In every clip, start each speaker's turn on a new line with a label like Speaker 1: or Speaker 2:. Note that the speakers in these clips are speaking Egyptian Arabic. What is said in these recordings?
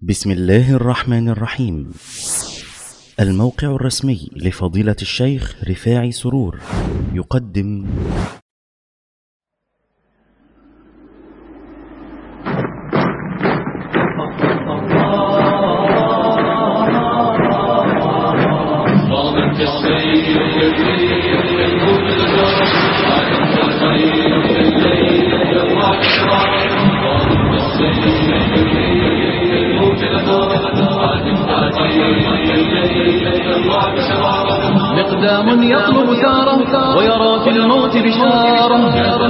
Speaker 1: بسم الله الرحمن الرحيم الموقع الرسمي لفضيلة الشيخ رفاعي سرور يقدم
Speaker 2: ومن في الصيف يكون الجرس عالم الخير في الليل يروح شرار ومن في الصيف يكون الجرس عالم الخير في الليل يروح شرار
Speaker 3: مقدام يطلب ثاره ويرى في الموت بشارة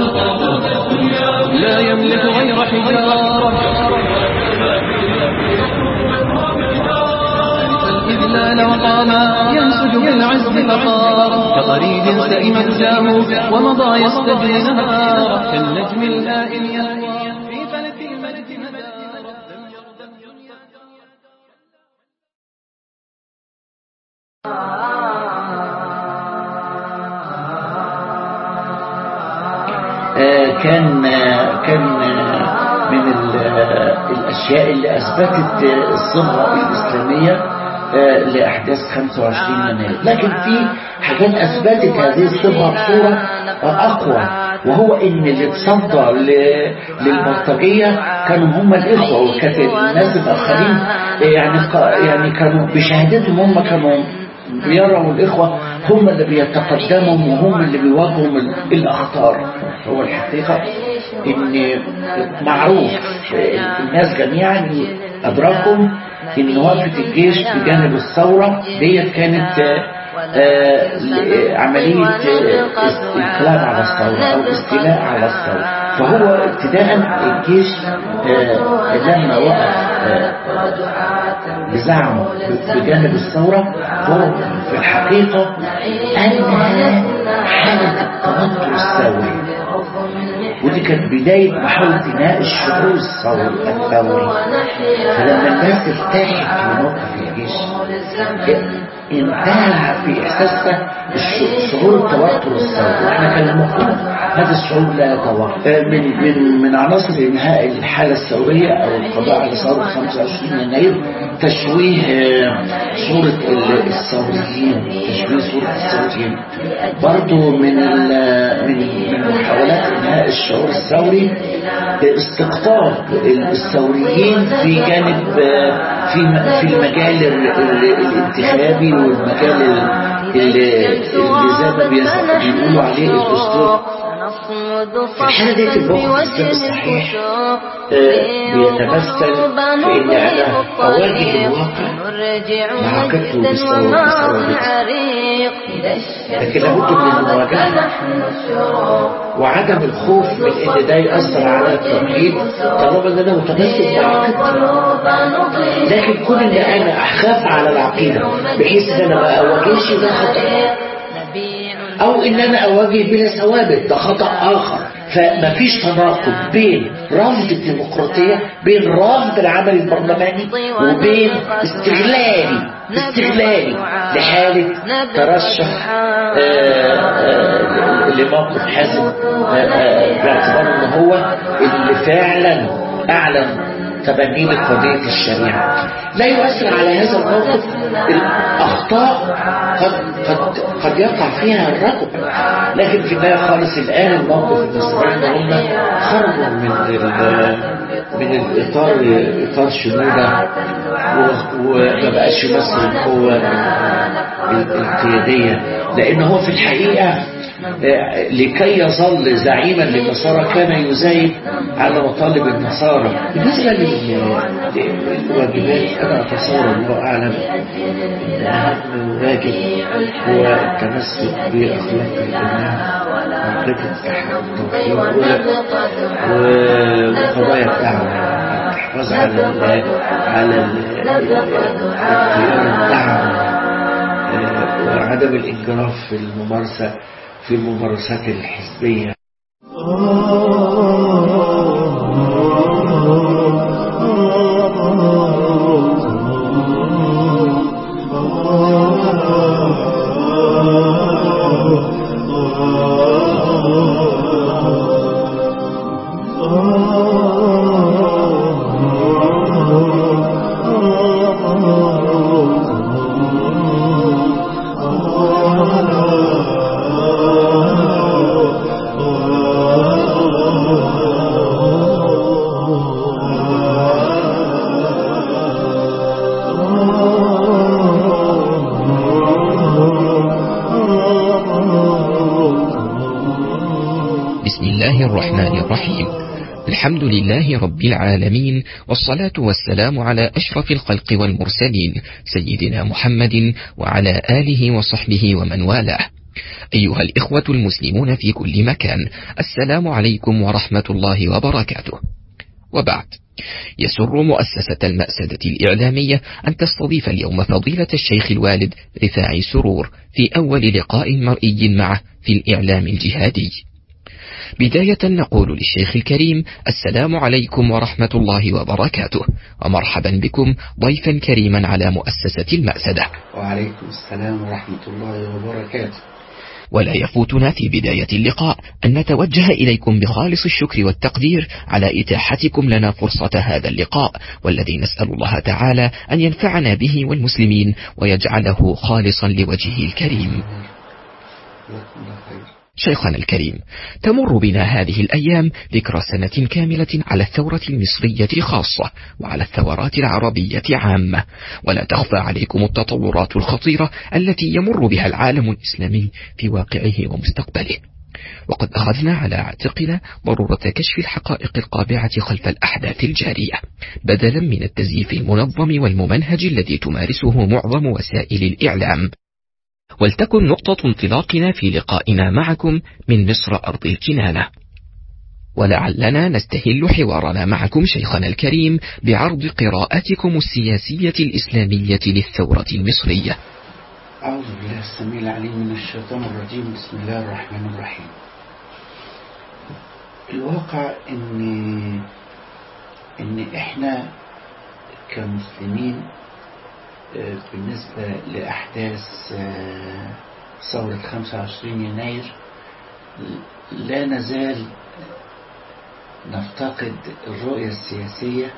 Speaker 3: لا يملك غير حجارة الإذلال وقاما ينسج بالعز فقارا كقريد سئمت جاه ومضى يستجري نهارا كالنجم اللائم يهوى في فلك الملك مدارا لم يرد الدنيا
Speaker 4: آه، كان آه، كان آه، من ال- آه، الأشياء اللي أثبتت آه، الصبغة الإسلامية آه، لأحداث 25 يناير لكن في حاجات أثبتت هذه الصبغة بصورة آه، أقوى وهو إن اللي تصدى ل- للبلطجية كانوا هم الإخوة وكانت الناس الآخرين آه، يعني ق- يعني كانوا بشهادتهم هم كانوا بيروا الإخوة هم اللي بيتقدموا وهم اللي بيواجهوا ال- الأخطار هو الحقيقة إن معروف الناس جميعا أدركوا إن وقفة الجيش بجانب الثورة ديت كانت آه، آه، ل- عملية آه، است- انقلاب على الثورة أو استيلاء على الثورة فهو ابتداء الجيش آه، لما وقف آه، بزعمه بجانب الثورة هو في الحقيقة أنهى حالة التوتر الثوري ودي كانت بداية محاولة بناء الشعور الثوري الثوري فلما الناس ارتاحت في موقف الجيش انتهى في إحساسها الش- شعور التوتر الثوري واحنا كان المفروض هذا الشعور لا يتوقف من من من عناصر انهاء الحاله الثوريه او القضاء على ثوره 25 يناير تشويه آه، صوره ال- الثوريين تشويه صوره الثوريين برضو من ال- من من محاولات انهاء الشعور الثوري استقطاب الثوريين في جانب آه، في م- في المجال ال- ال- الانتخابي والمجال ال- اللي اللي زي ما بيس- بيقولوا عليه الدستور
Speaker 5: في الحالة دي الموقف الإسلامي الصحيح آه، بيتمثل في إن أنا أواجه الواقع مع عقيدته بالثورة
Speaker 4: لكن لابد من المواجهة وعدم الخوف من ان ده يأثر على التوحيد طالما ان انا متمسك بعقيدتي لكن كون ان انا اخاف على العقيدة بحيث ان انا ما اواجهش ده خطأ او ان انا اواجه بلا ثوابت ده خطأ اخر فمفيش تناقض بين رفض الديمقراطية بين رفض العمل البرلماني وبين استغلالي استغلالي لحالة ترشح آه، آه، لموقف حازم آه، آه، باعتبار ان هو اللي فعلا اعلن تبنيه لقضية الشريعة لا يؤثر على هذا الموقف الأخطاء قد, قد, قد يقع فيها الرجل لكن في النهاية خالص الآن الموقف المصريين هم خرجوا من ال- من الإطار إطار شمولة و- وما بقاش يمثل القوة ال- القيادية لأن هو في الحقيقة آه، لكي يظل زعيما للنصارى كان يزايد على مطالب النصارى بالنسبة لل- للواجبات أنا أتصور الله أعلم أن أهم واجب هو التمسك بأخلاق الإيمان وعقيدة التوحيد و- وقضايا الدعوة الحفاظ على ال- على ال- اختيار الدعوة آه، وعدم الانجراف في الممارسة في الممارسات الحزبية
Speaker 6: Oh الحمد لله رب العالمين والصلاة والسلام على أشرف الخلق والمرسلين سيدنا محمد وعلى آله وصحبه ومن والاه أيها الإخوة المسلمون في كل مكان السلام عليكم ورحمة الله وبركاته وبعد يسر مؤسسة المأسدة الإعلامية أن تستضيف اليوم فضيلة الشيخ الوالد رفاعي سرور في أول لقاء مرئي معه في الإعلام الجهادي بداية نقول للشيخ الكريم السلام عليكم ورحمة الله وبركاته ومرحبا بكم ضيفا كريما على مؤسسة المأسدة
Speaker 4: وعليكم السلام ورحمة الله وبركاته
Speaker 6: ولا يفوتنا في بداية اللقاء أن نتوجه إليكم بخالص الشكر والتقدير على إتاحتكم لنا فرصة هذا اللقاء والذي نسأل الله تعالى أن ينفعنا به والمسلمين ويجعله خالصا لوجهه الكريم شيخنا الكريم تمر بنا هذه الأيام ذكرى سنة كاملة على الثورة المصرية خاصة وعلى الثورات العربية عامة ولا تخفى عليكم التطورات الخطيرة التي يمر بها العالم الإسلامي في واقعه ومستقبله وقد أخذنا على عاتقنا ضرورة كشف الحقائق القابعة خلف الأحداث الجارية بدلا من التزييف المنظم والممنهج الذي تمارسه معظم وسائل الإعلام ولتكن نقطة انطلاقنا في لقائنا معكم من مصر أرض الكنانة ولعلنا نستهل حوارنا معكم شيخنا الكريم بعرض قراءتكم السياسية الإسلامية للثورة المصرية
Speaker 4: أعوذ بالله السميع العليم من الشيطان الرجيم بسم الله الرحمن الرحيم الواقع إن إن إحنا كمسلمين بالنسبة لأحداث ثورة 25 يناير لا نزال نفتقد الرؤية السياسية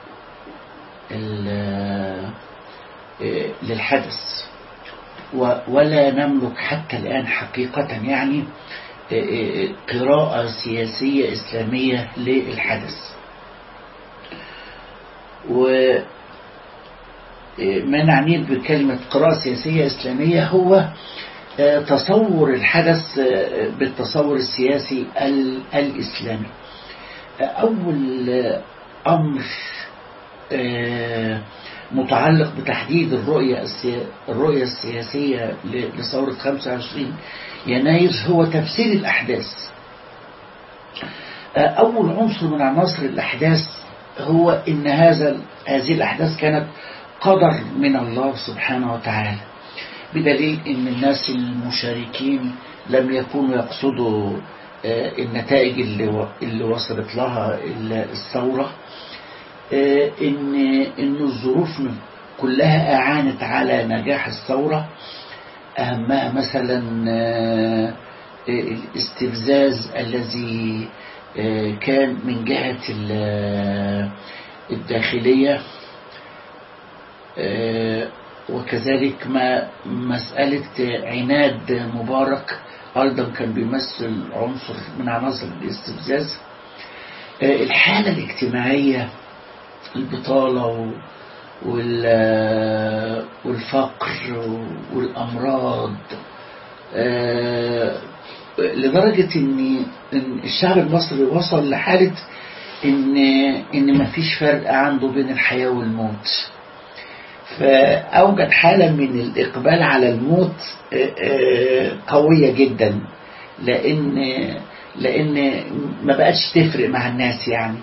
Speaker 4: للحدث ولا نملك حتى الآن حقيقة يعني قراءة سياسية إسلامية للحدث و ما نعنيه بكلمة قراءة سياسية إسلامية هو تصور الحدث بالتصور السياسي الإسلامي أول أمر متعلق بتحديد الرؤية الرؤية السياسية لثورة 25 يناير هو تفسير الأحداث أول عنصر من عناصر الأحداث هو إن هذا هذه الأحداث كانت قدر من الله سبحانه وتعالى بدليل ان الناس المشاركين لم يكونوا يقصدوا النتائج اللي اللي وصلت لها الثورة ان ان الظروف كلها اعانت على نجاح الثورة اهمها مثلا الاستفزاز الذي كان من جهة الداخلية وكذلك ما مسألة عناد مبارك أيضا كان بيمثل عنصر من عناصر الاستفزاز الحالة الاجتماعية البطالة والفقر والأمراض لدرجة ان الشعب المصري وصل لحالة ان ان مفيش فرق عنده بين الحياة والموت فأوجد حالة من الإقبال على الموت قوية جدا لأن لأن ما بقتش تفرق مع الناس يعني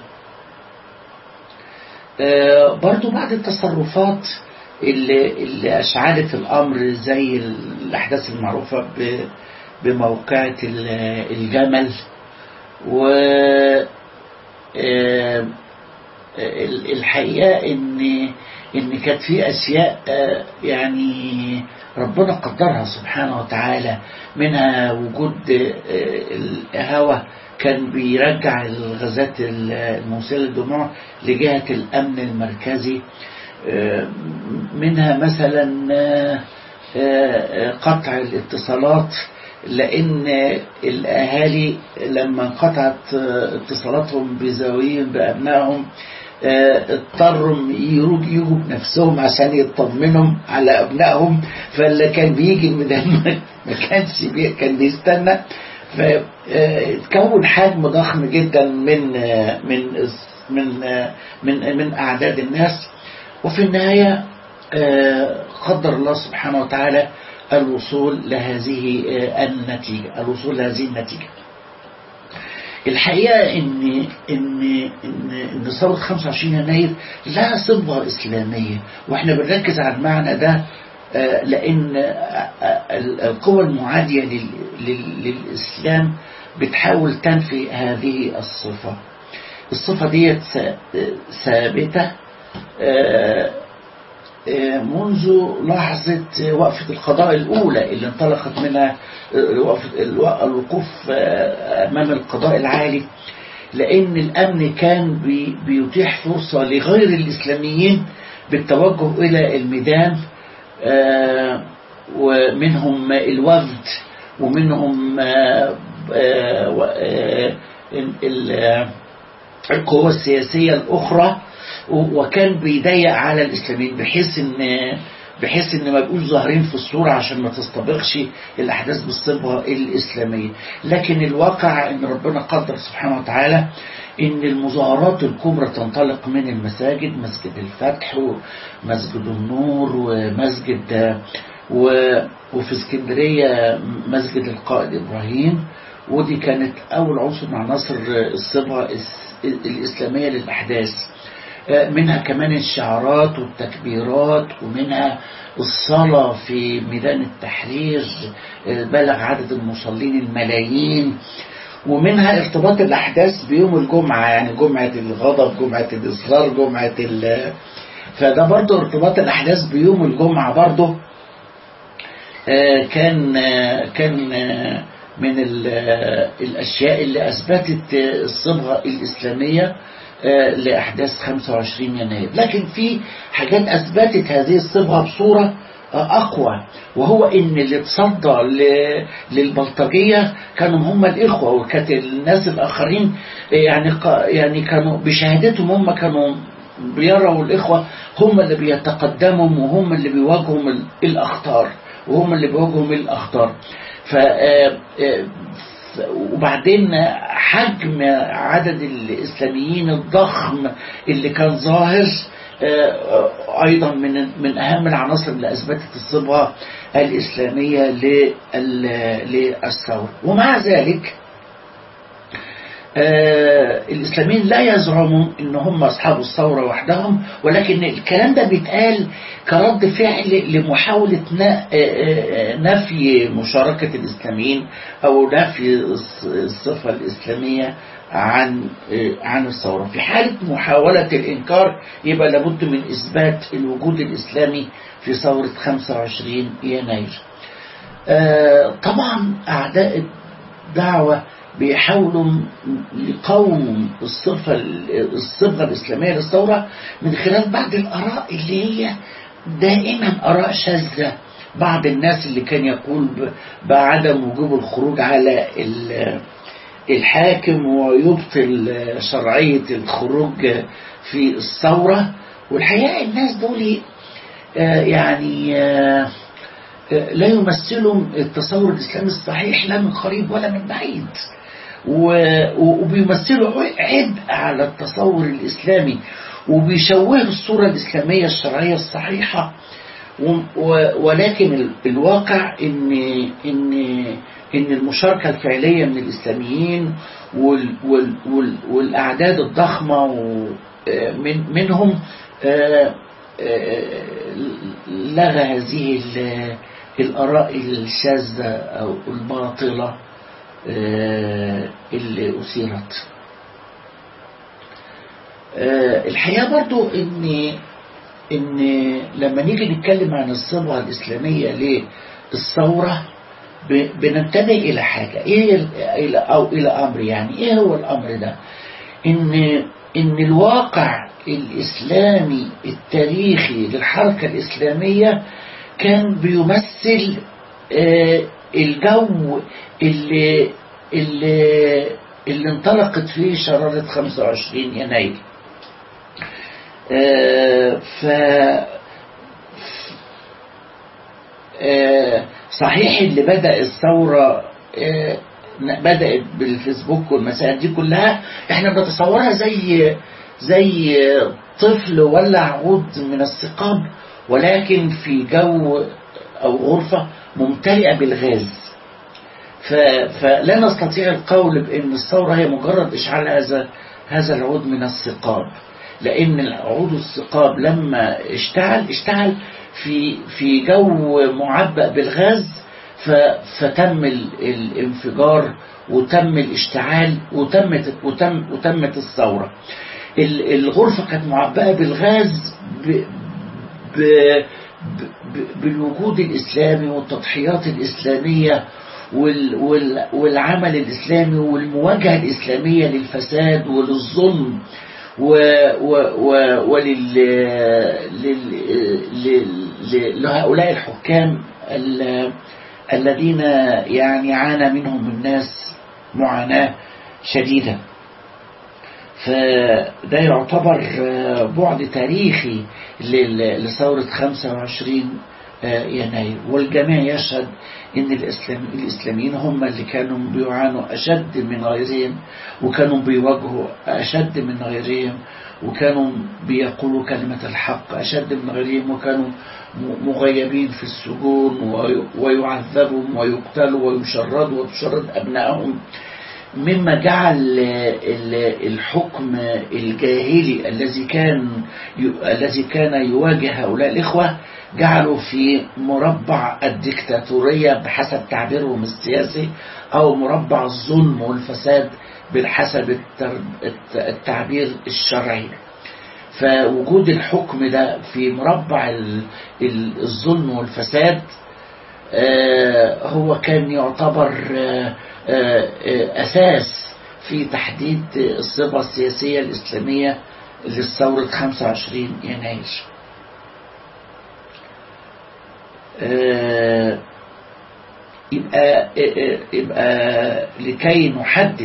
Speaker 4: برضو بعض التصرفات اللي, اللي أشعلت الأمر زي الأحداث المعروفة بموقعة الجمل و الحقيقة ان ان كانت في اشياء يعني ربنا قدرها سبحانه وتعالى منها وجود الهوى كان بيرجع الغازات الموصلة للدموع لجهة الأمن المركزي منها مثلا قطع الاتصالات لأن الأهالي لما انقطعت اتصالاتهم بزويهم بأبنائهم اضطروا يجوا بنفسهم عشان يطمنهم على أبنائهم فاللي كان بيجي المدام ما كانش بي كان بيستنى فتكون حجم ضخم جدا من آه، من من آه، من من اعداد الناس وفي النهايه آه، قدر الله سبحانه وتعالى الوصول لهذه آه، النتيجه الوصول لهذه النتيجه الحقيقة إن إن إن إن ثورة 25 يناير لها صبغة إسلامية وإحنا بنركز على المعنى ده آه، لأن آه، آه، القوى المعادية لل- لل- للإسلام بتحاول تنفي هذه الصفة الصفة ديت ث- ثابتة آه، آه، منذ لحظة وقفة القضاء الأولى اللي انطلقت منها آه، وقفة الو- الوقوف آه، أمام القضاء العالي لأن الأمن كان بي- بيتيح فرصة لغير الإسلاميين بالتوجه إلى الميدان آه، ومنهم الوفد ومنهم آه، آه، و- آه، ال- ال- آه، القوى السياسية الأخرى و- وكان بيضيق على الإسلاميين بحيث إن بحيث إن ما يبقوش ظاهرين في الصورة عشان ما تستبقش الأحداث بالصبغة الإسلامية لكن الواقع إن ربنا قدر سبحانه وتعالى إن المظاهرات الكبرى تنطلق من المساجد مسجد الفتح ومسجد النور ومسجد و- وفي اسكندرية مسجد القائد إبراهيم ودي كانت أول عنصر من عناصر الصبغة الس- الإسلامية للأحداث آه، منها كمان الشعارات والتكبيرات ومنها الصلاة في ميدان التحرير آه، بلغ عدد المصلين الملايين ومنها ارتباط الأحداث بيوم الجمعة يعني جمعة الغضب جمعة الإصرار جمعة ال فده برضه ارتباط الأحداث بيوم الجمعة برضه آه، كان آه، كان آه، من ال- آه، الأشياء اللي أثبتت آه، الصبغة الإسلامية آه، لأحداث 25 يناير لكن في حاجات أثبتت هذه الصبغة بصورة آه، أقوى وهو إن اللي تصدى ل- للبلطجية كانوا هم الإخوة وكانت الناس الآخرين آه، يعني ق- يعني كانوا بشهادتهم هم كانوا بيروا الإخوة هم اللي بيتقدموا وهم اللي بيواجهوا ال- الأخطار وهم اللي بيواجهوا الأخطار ف آه، آه، ف- وبعدين حجم عدد الإسلاميين الضخم اللي كان ظاهر آه، أيضا من من أهم العناصر اللي أثبتت الصبغة الإسلامية لل- للثورة ومع ذلك آه، الإسلاميين لا يزعموا إن هم أصحاب الثورة وحدهم ولكن الكلام ده بيتقال كرد فعل لمحاولة ن- آه، آه، نفي مشاركة الإسلاميين أو نفي الص- الصفة الإسلامية عن آه، عن الثورة في حالة محاولة الإنكار يبقى لابد من إثبات الوجود الإسلامي في ثورة 25 يناير آه، طبعا أعداء الدعوة بيحاولوا م- يقاوموا الصفة الصبغة الإسلامية للثورة من خلال بعض الآراء اللي هي دائما آراء شاذة بعض الناس اللي كان يقول ب- بعدم وجوب الخروج على ال- الحاكم ويبطل شرعية الخروج في الثورة والحقيقة الناس دول آه، يعني آه، لا يمثلوا التصور الإسلامي الصحيح لا من قريب ولا من بعيد و- وبيمثلوا عبء على التصور الإسلامي وبيشوهوا الصورة الإسلامية الشرعية الصحيحة و- و- ولكن ال- الواقع إن إن إن المشاركة الفعلية من الإسلاميين وال وال وال والأعداد الضخمة و- آه، من منهم آه، آه، لغى هذه ال- الآراء الشاذة أو الباطلة آه، اللي أثيرت آه، الحقيقة برضو إن إن لما نيجي نتكلم عن الصبغة الإسلامية للثورة ب- بننتبه إلى حاجة إيه ال- إلى أو إلى أمر يعني إيه هو الأمر ده؟ إن إن الواقع الإسلامي التاريخي للحركة الإسلامية كان بيمثل آه، الجو اللي اللي اللي انطلقت فيه شرارة 25 يناير آه، ف آه، صحيح اللي بدأ الثورة آه، بدأت بالفيسبوك والمسائل دي كلها احنا بنتصورها زي زي طفل ولع عود من الثقاب ولكن في جو أو غرفة ممتلئة بالغاز فلا نستطيع القول بأن الثورة هي مجرد إشعال هذا هذا العود من الثقاب لأن عود الثقاب لما اشتعل اشتعل في في جو معبأ بالغاز فتم الانفجار وتم الاشتعال وتمت وتم وتمت الثورة الغرفة كانت معبأة بالغاز ب ب بالوجود الإسلامي والتضحيات الإسلامية والعمل الإسلامي والمواجهة الإسلامية للفساد وللظلم ولهؤلاء الحكام الذين يعني عانى منهم الناس معاناة شديدة فده يعتبر بعد تاريخي لثورة 25 يناير والجميع يشهد ان الإسلام الإسلاميين هم اللي كانوا بيعانوا أشد من غيرهم وكانوا بيواجهوا أشد من غيرهم وكانوا بيقولوا كلمة الحق أشد من غيرهم وكانوا مغيبين في السجون ويعذبوا ويقتلوا ويشردوا وتشرد أبنائهم مما جعل الحكم الجاهلي الذي كان الذي كان يواجه هؤلاء الإخوة جعلوا في مربع الدكتاتورية بحسب تعبيرهم السياسي أو مربع الظلم والفساد بحسب التعبير الشرعي فوجود الحكم ده في مربع الظلم والفساد هو كان يعتبر أساس في تحديد الصبغة السياسية الإسلامية للثورة 25 يناير يبقى يبقى لكي نحدد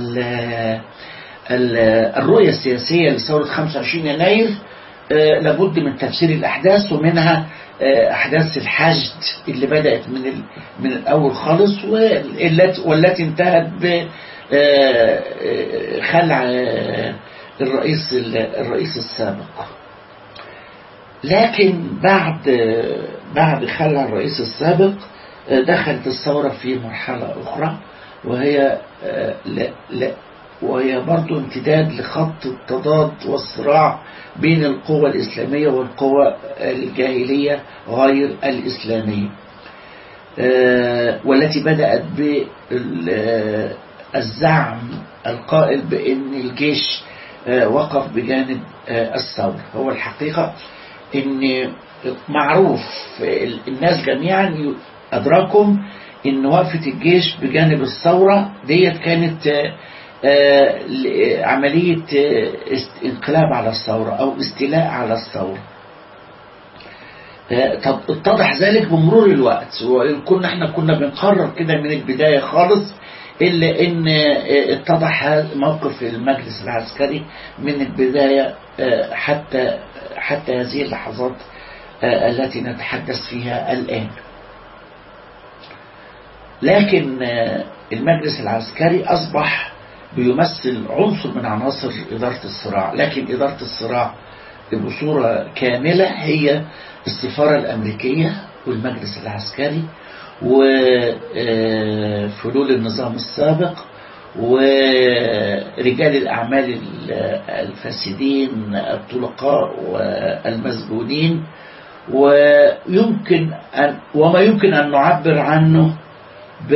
Speaker 4: الرؤية السياسية لثورة 25 يناير لابد من تفسير الأحداث ومنها أحداث الحشد اللي بدأت من من الأول خالص والتي والتي انتهت بخلع الرئيس الرئيس السابق لكن بعد بعد خلع الرئيس السابق دخلت الثورة في مرحلة أخرى وهي لا لا وهي برضو امتداد لخط التضاد والصراع بين القوى الإسلامية والقوى الجاهلية غير الإسلامية والتي بدأت بالزعم القائل بأن الجيش وقف بجانب الثورة هو الحقيقة أن معروف الناس جميعا أدراكم أن وقفة الجيش بجانب الثورة ديت كانت عملية انقلاب على الثورة أو استيلاء على الثورة اتضح ذلك بمرور الوقت وكنا احنا كنا بنقرر كده من البداية خالص إلا إن اتضح موقف المجلس العسكري من البداية حتى حتى هذه اللحظات التي نتحدث فيها الآن لكن المجلس العسكري أصبح بيمثل عنصر من عناصر إدارة الصراع لكن إدارة الصراع بصورة كاملة هي السفارة الأمريكية والمجلس العسكري وفلول النظام السابق ورجال الأعمال الفاسدين الطلقاء والمسجونين ويمكن أن وما يمكن أن نعبر عنه ب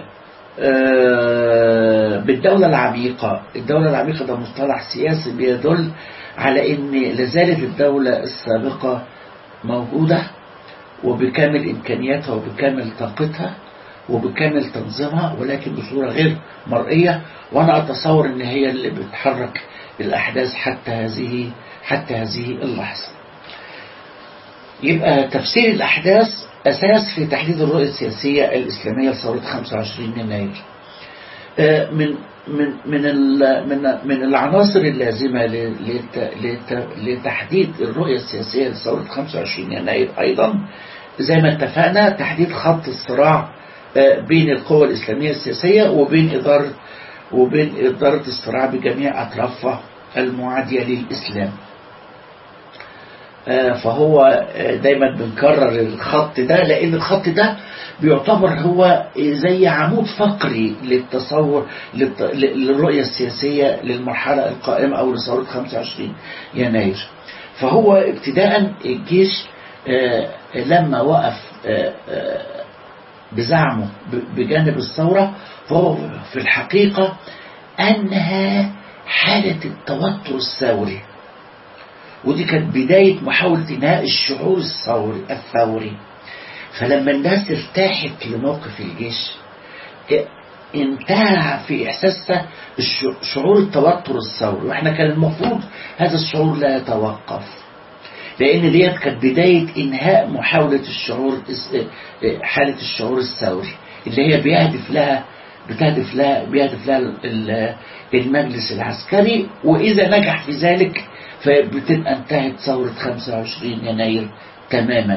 Speaker 4: بالدولة العميقة الدولة العميقة ده مصطلح سياسي بيدل على ان لازالت الدولة السابقة موجودة وبكامل إمكانياتها وبكامل طاقتها وبكامل تنظيمها ولكن بصورة غير مرئية وأنا أتصور أن هي اللي بتحرك الأحداث حتى هذه حتى هذه اللحظة يبقى تفسير الأحداث أساس في تحديد الرؤية السياسية الإسلامية لثورة 25 يناير من من من من من العناصر اللازمة لتحديد الرؤية السياسية لثورة 25 يناير أيضا زي ما اتفقنا تحديد خط الصراع بين القوى الإسلامية السياسية وبين إدارة وبين إدارة الصراع بجميع أطرافها المعادية للإسلام فهو دايما بنكرر الخط ده لأن الخط ده بيعتبر هو زي عمود فقري للتصور للرؤية السياسية للمرحلة القائمة أو لثورة 25 يناير فهو ابتداء الجيش لما وقف بزعمه بجانب الثورة فهو في الحقيقة أنهى حالة التوتر الثوري ودي كانت بداية محاولة إنهاء الشعور الثوري الثوري فلما الناس ارتاحت لموقف الجيش انتهى في إحساسها شعور التوتر الثوري وإحنا كان المفروض هذا الشعور لا يتوقف لأن ديت كانت بداية إنهاء محاولة الشعور حالة الشعور الثوري اللي هي بيهدف لها بتهدف لها بيهدف لها المجلس العسكري وإذا نجح في ذلك فبتبقى انتهت ثورة 25 يناير تماما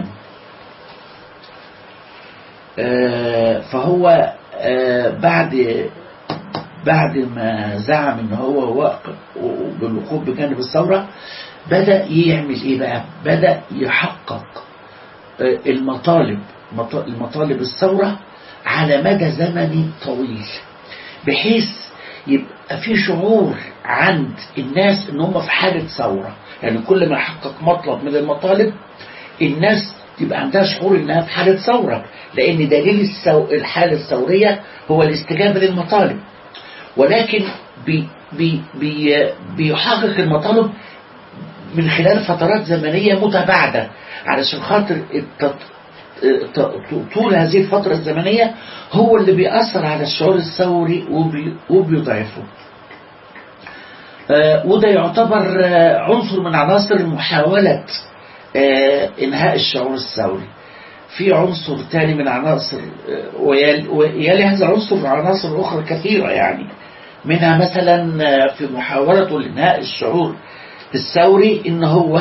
Speaker 4: فهو بعد بعد ما زعم ان هو واقف بالوقوف بجانب الثورة بدأ يعمل ايه بقى بدأ يحقق المطالب المطالب الثورة على مدى زمني طويل بحيث يبقى في شعور عند الناس ان هم في حالة ثورة يعني كل ما يحقق مطلب من المطالب الناس تبقى عندها شعور انها في حالة ثورة لان دليل السو... الحالة الثورية هو الاستجابة للمطالب ولكن بي... بي... بي... بيحقق المطالب من خلال فترات زمنية متباعدة علشان خاطر التط... طول هذه الفترة الزمنية هو اللي بيأثر على الشعور الثوري وبي... وبيضعفه آه وده يعتبر آه عنصر من عناصر محاولة آه انهاء الشعور الثوري في عنصر تاني من عناصر ويلي هذا عنصر عناصر أخرى كثيرة يعني منها مثلا في محاولته لإنهاء الشعور الثوري إن هو